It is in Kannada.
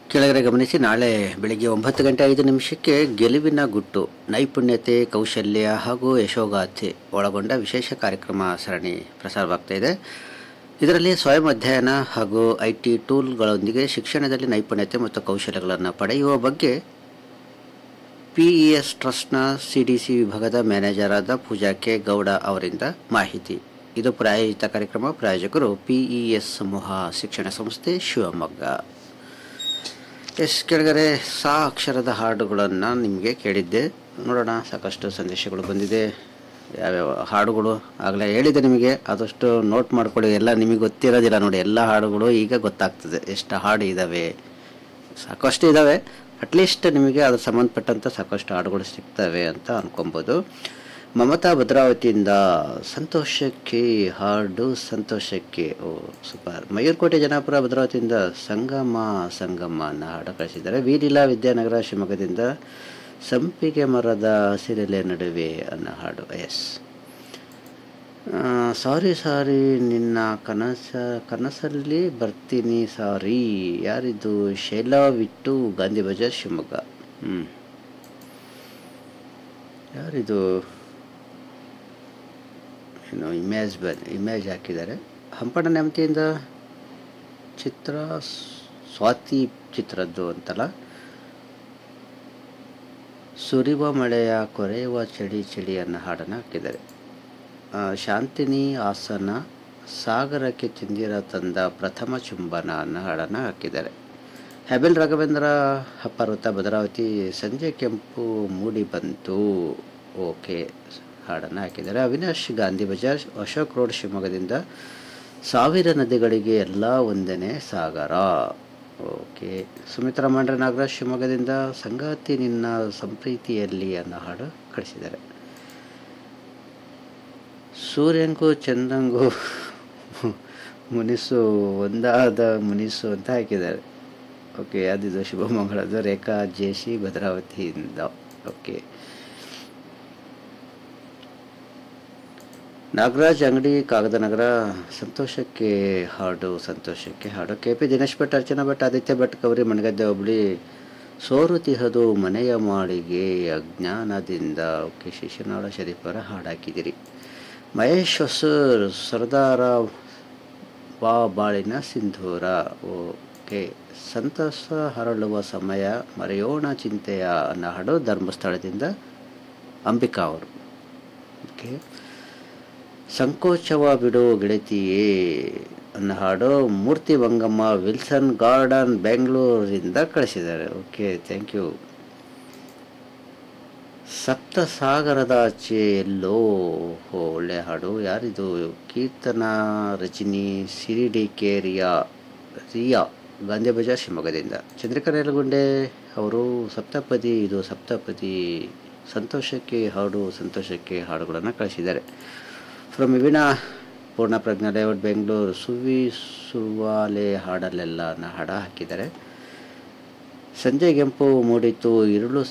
ಕೆಳಗಡೆ ಗಮನಿಸಿ ನಾಳೆ ಬೆಳಿಗ್ಗೆ ಒಂಬತ್ತು ಗಂಟೆ ಐದು ನಿಮಿಷಕ್ಕೆ ಗೆಲುವಿನ ಗುಟ್ಟು ನೈಪುಣ್ಯತೆ ಕೌಶಲ್ಯ ಹಾಗೂ ಯಶೋಗಾಥೆ ಒಳಗೊಂಡ ವಿಶೇಷ ಕಾರ್ಯಕ್ರಮ ಸರಣಿ ಪ್ರಸಾರವಾಗ್ತಾ ಇದೆ ಇದರಲ್ಲಿ ಸ್ವಯಂ ಅಧ್ಯಯನ ಹಾಗೂ ಐ ಟಿ ಟೂಲ್ಗಳೊಂದಿಗೆ ಶಿಕ್ಷಣದಲ್ಲಿ ನೈಪುಣ್ಯತೆ ಮತ್ತು ಕೌಶಲ್ಯಗಳನ್ನು ಪಡೆಯುವ ಬಗ್ಗೆ ಪಿ ಇ ಎಸ್ ಟ್ರಸ್ಟ್ನ ಸಿ ಡಿ ಸಿ ವಿಭಾಗದ ಮ್ಯಾನೇಜರ್ ಆದ ಪೂಜಾ ಕೆ ಗೌಡ ಅವರಿಂದ ಮಾಹಿತಿ ಇದು ಪ್ರಾಯೋಜಿತ ಕಾರ್ಯಕ್ರಮ ಪ್ರಾಯೋಜಕರು ಪಿ ಇ ಎಸ್ ಸಮೂಹ ಶಿಕ್ಷಣ ಸಂಸ್ಥೆ ಶಿವಮೊಗ್ಗ ಎಸ್ ಕೆಳಗಡೆ ಸಾ ಅಕ್ಷರದ ಹಾಡುಗಳನ್ನು ನಿಮಗೆ ಕೇಳಿದ್ದೆ ನೋಡೋಣ ಸಾಕಷ್ಟು ಸಂದೇಶಗಳು ಬಂದಿದೆ ಯಾವ್ಯಾವ ಹಾಡುಗಳು ಆಗಲೇ ಹೇಳಿದೆ ನಿಮಗೆ ಆದಷ್ಟು ನೋಟ್ ಮಾಡ್ಕೊಳ್ಳಿ ಎಲ್ಲ ನಿಮಗೆ ಗೊತ್ತಿರೋದಿಲ್ಲ ನೋಡಿ ಎಲ್ಲ ಹಾಡುಗಳು ಈಗ ಗೊತ್ತಾಗ್ತದೆ ಎಷ್ಟು ಹಾಡು ಇದ್ದಾವೆ ಸಾಕಷ್ಟು ಇದ್ದಾವೆ ಅಟ್ಲೀಸ್ಟ್ ನಿಮಗೆ ಅದು ಸಂಬಂಧಪಟ್ಟಂಥ ಸಾಕಷ್ಟು ಹಾಡುಗಳು ಸಿಗ್ತವೆ ಅಂತ ಅನ್ಕೊಬೋದು ಮಮತಾ ಭದ್ರಾವತಿಯಿಂದ ಸಂತೋಷಕ್ಕೆ ಹಾಡು ಸಂತೋಷಕ್ಕೆ ಓ ಸೂಪರ್ ಮಯೂರ್ಕೋಟೆ ಜನಾಪುರ ಭದ್ರಾವತಿಯಿಂದ ಸಂಗಮ ಸಂಗಮ ಅನ್ನೋ ಹಾಡು ಕಳಿಸಿದ್ದಾರೆ ವೀರಿಲಾ ವಿದ್ಯಾನಗರ ಶಿವಮೊಗ್ಗದಿಂದ ಸಂಪಿಗೆ ಮರದ ಹಸಿರೆಲೆ ನಡುವೆ ಅನ್ನೋ ಹಾಡು ಎಸ್ ಸಾರಿ ಸಾರಿ ನಿನ್ನ ಕನಸ ಕನಸಲ್ಲಿ ಬರ್ತೀನಿ ಸಾರಿ ಯಾರಿದು ಶೈಲಾ ವಿಟ್ಟು ಗಾಂಧಿ ಬಜಾರ್ ಶಿವಮೊಗ್ಗ ಹ್ಞೂ ಯಾರಿದು ಏನು ಇಮೇಜ್ ಬನ್ ಇಮೇಜ್ ಹಾಕಿದ್ದಾರೆ ಹಂಪಣ್ಣ ನೆಮ್ಮದಿಯಿಂದ ಚಿತ್ರ ಸ್ವಾತಿ ಚಿತ್ರದ್ದು ಅಂತಲ್ಲ ಸುರಿವ ಮಳೆಯ ಕೊರೆಯುವ ಚಳಿ ಚಳಿ ಅನ್ನೋ ಹಾಡನ್ನು ಹಾಕಿದ್ದಾರೆ ಆ, ಶಾಂತಿನಿ ಆಸನ ಸಾಗರಕ್ಕೆ ತಿಂದಿರ ತಂದ ಪ್ರಥಮ ಚುಂಬನ ಅನ್ನೋ ಹಾಡನ್ನು ಹಾಕಿದ್ದಾರೆ ಹೆಬೆಲ್ ರಾಘವೇಂದ್ರ ಪರ್ವತ ಭದ್ರಾವತಿ ಸಂಜೆ ಕೆಂಪು ಮೂಡಿ ಬಂತು ಓಕೆ ಹಾಡನ್ನು ಹಾಕಿದ್ದಾರೆ ಅವಿನಾಶ್ ಗಾಂಧಿ ಬಜಾರ್ ಅಶೋಕ್ ರೋಡ್ ಶಿವಮೊಗ್ಗದಿಂದ ಸಾವಿರ ನದಿಗಳಿಗೆ ಎಲ್ಲ ಒಂದನೇ ಸಾಗರ ಓಕೆ ಸುಮಿತ್ರಾ ಮಾಂಡ್ರೆ ನಾಗರಾಜ್ ಶಿವಮೊಗ್ಗದಿಂದ ಸಂಗಾತಿ ನಿನ್ನ ಸಂಪ್ರೀತಿಯಲ್ಲಿ ಅನ್ನೋ ಹಾಡು ಕಳಿಸಿದ್ದಾರೆ ಸೂರ್ಯಂಗೂ ಚಂದ್ರಂಗೂ ಮುನಿಸು ಒಂದಾದ ಮುನಿಸು ಅಂತ ಹಾಕಿದ್ದಾರೆ ಓಕೆ ಅದಿದು ಶುಭಮಂಗಳದ ರೇಖಾ ಜೇಶಿ ಭದ್ರಾವತಿಯಿಂದ ಓಕೆ ನಾಗರಾಜ್ ಅಂಗಡಿ ಕಾಗದನಗರ ಸಂತೋಷಕ್ಕೆ ಹಾಡು ಸಂತೋಷಕ್ಕೆ ಹಾಡು ಕೆ ಪಿ ದಿನೇಶ್ ಭಟ್ ಅರ್ಚನಾ ಭಟ್ ಆದಿತ್ಯ ಭಟ್ ಕವರಿ ಮಣಗದ್ದೆ ಹುಬ್ಳಿ ಸೋರುತಿಹದು ಮನೆಯ ಮಾಳಿಗೆ ಅಜ್ಞಾನದಿಂದ ಓಕೆ ಶಿಶುನಾಳ ಶರೀಫರ ಹಾಡು ಹಾಕಿದಿರಿ ಮಹೇಶ್ ಹೊಸೂರ್ ಸರ್ದಾರ ಬಾ ಬಾಳಿನ ಸಿಂಧೂರ ಓಕೆ ಸಂತಸ ಹರಳುವ ಸಮಯ ಮರೆಯೋಣ ಚಿಂತೆಯ ಅನ್ನೋ ಹಾಡು ಧರ್ಮಸ್ಥಳದಿಂದ ಅಂಬಿಕಾ ಅವರು ಓಕೆ ಸಂಕೋಚವ ಬಿಡು ಗೆಳತಿಯೇ ಅನ್ನೋ ಹಾಡು ಮೂರ್ತಿ ವಂಗಮ್ಮ ವಿಲ್ಸನ್ ಗಾರ್ಡನ್ ಬೆಂಗಳೂರಿಂದ ಕಳಿಸಿದ್ದಾರೆ ಓಕೆ ಥ್ಯಾಂಕ್ ಯು ಸಪ್ತ ಸಾಗರದ ಆಚೆ ಎಲ್ಲೋ ಓ, ಒಳ್ಳೆ ಹಾಡು ಯಾರಿದು ಕೀರ್ತನ ರಜನಿ ಸಿರಿಡಿ ಕೆ ರಿಯಾ ರಿಯಾ ಗಾಂಧಿ ಬಜಾರ್ ಶಿವಮೊಗ್ಗದಿಂದ ಚಂದ್ರಿಕಾ ರೇಲಗುಂಡೆ ಅವರು ಸಪ್ತಪದಿ ಇದು ಸಪ್ತಪದಿ ಸಂತೋಷಕ್ಕೆ ಹಾಡು ಸಂತೋಷಕ್ಕೆ ಹಾಡುಗಳನ್ನು ಕಳಿಸಿದ್ದಾರೆ ಫ್ರಮ್ ವಿವಿನ ಪೂರ್ಣ ಪ್ರಜ್ಞಾ ಲೇಔಟ್ ಬೆಂಗಳೂರು ಸುವಿ ಸುವಾಲೆ ಹಾಡಲ್ಲೆಲ್ಲ ಅನ್ನೋ ಹಾಡ ಹಾಕಿದ್ದಾರೆ ಸಂಜೆ ಕೆಂಪು ಮೂಡಿತು ഇരുಳು